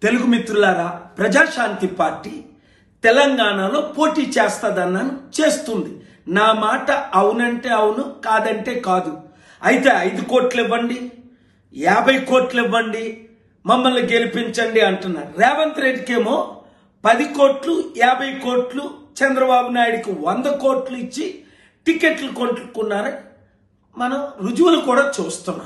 తెలుగు మిత్రులారా ప్రజాశాంతి పార్టీ తెలంగాణలో పోటీ చేస్తదన్నాను చేస్తుంది నా మాట అవునంటే అవును కాదంటే కాదు అయితే ఐదు కోట్లు ఇవ్వండి యాభై కోట్లు ఇవ్వండి మమ్మల్ని గెలిపించండి అంటున్నారు రేవంత్ రెడ్డికేమో పది కోట్లు యాభై కోట్లు చంద్రబాబు నాయుడికి వంద కోట్లు ఇచ్చి టికెట్లు కొనుక్కున్నారు మనం రుజువులు కూడా చూస్తున్నాం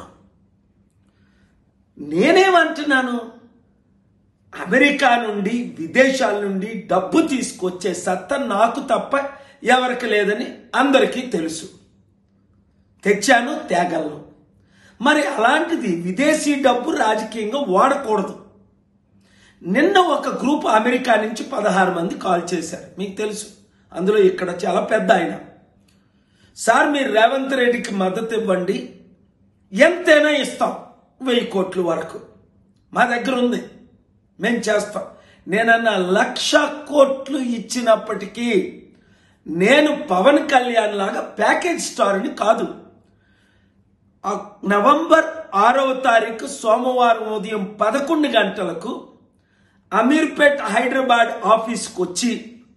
నేనేమంటున్నాను అమెరికా నుండి విదేశాల నుండి డబ్బు తీసుకొచ్చే సత్తా నాకు తప్ప ఎవరికి లేదని అందరికీ తెలుసు తెచ్చాను తేగలను మరి అలాంటిది విదేశీ డబ్బు రాజకీయంగా వాడకూడదు నిన్న ఒక గ్రూప్ అమెరికా నుంచి పదహారు మంది కాల్ చేశారు మీకు తెలుసు అందులో ఇక్కడ చాలా పెద్ద ఆయన సార్ మీరు రేవంత్ రెడ్డికి మద్దతు ఇవ్వండి ఎంతైనా ఇస్తాం వెయ్యి కోట్ల వరకు మా దగ్గర ఉంది మేము చేస్తాం నేనన్న లక్ష కోట్లు ఇచ్చినప్పటికీ నేను పవన్ కళ్యాణ్ లాగా ప్యాకేజ్ స్టార్ని కాదు ఆ నవంబర్ ఆరవ తారీఖు సోమవారం ఉదయం పదకొండు గంటలకు అమీర్పేట్ హైదరాబాద్ ఆఫీస్కి వచ్చి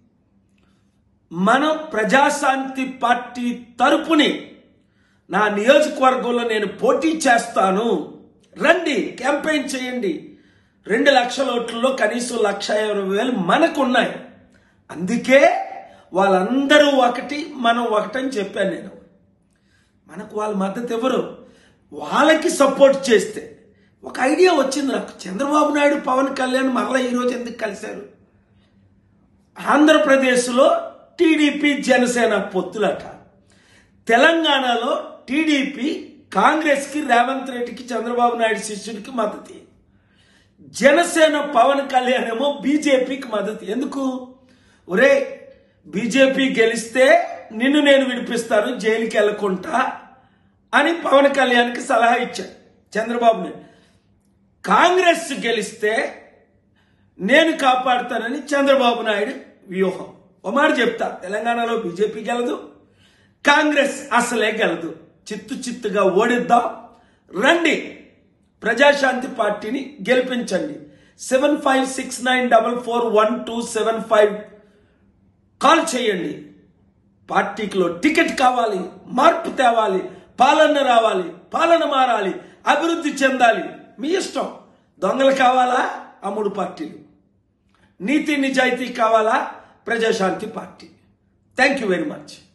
మన ప్రజాశాంతి పార్టీ తరపుని నా నియోజకవర్గంలో నేను పోటీ చేస్తాను రండి క్యాంపెయిన్ చేయండి రెండు లక్షల ఓట్లలో కనీసం లక్ష ఇరవై వేలు మనకున్నాయి అందుకే వాళ్ళందరూ ఒకటి మనం ఒకటని చెప్పాను నేను మనకు వాళ్ళ మద్దతు ఎవరు వాళ్ళకి సపోర్ట్ చేస్తే ఒక ఐడియా వచ్చింది నాకు చంద్రబాబు నాయుడు పవన్ కళ్యాణ్ మరలా ఈరోజు ఎందుకు కలిశారు ఆంధ్రప్రదేశ్లో టీడీపీ జనసేన పొత్తులట తెలంగాణలో టీడీపీ కాంగ్రెస్కి రేవంత్ రెడ్డికి చంద్రబాబు నాయుడు శిష్యుడికి మద్దతు జనసేన పవన్ కళ్యాణ్ ఏమో బీజేపీకి మద్దతు ఎందుకు ఒరే బీజేపీ గెలిస్తే నిన్ను నేను విడిపిస్తాను జైలుకి వెళ్ళకుంటా అని పవన్ కళ్యాణ్కి సలహా ఇచ్చాడు చంద్రబాబు నాయుడు కాంగ్రెస్ గెలిస్తే నేను కాపాడుతానని చంద్రబాబు నాయుడు వ్యూహం ఒక మాట చెప్తా తెలంగాణలో బీజేపీ గెలదు కాంగ్రెస్ అసలే గెలదు చిత్తు చిత్తుగా ఓడిద్దాం రండి ప్రజాశాంతి పార్టీని గెలిపించండి seven five six nine double four one two seven five call చేయండి పార్టీకిలో టికెట్ కావాలి మార్పు తేవాలి పాలన రావాలి పాలన మారాలి అభివృద్ధి చెందాలి మీ ఇష్టం దొంగలు కావాలా ఆ మూడు పార్టీలు నీతి నిజాయితీ కావాలా Prajashanti party thank you very much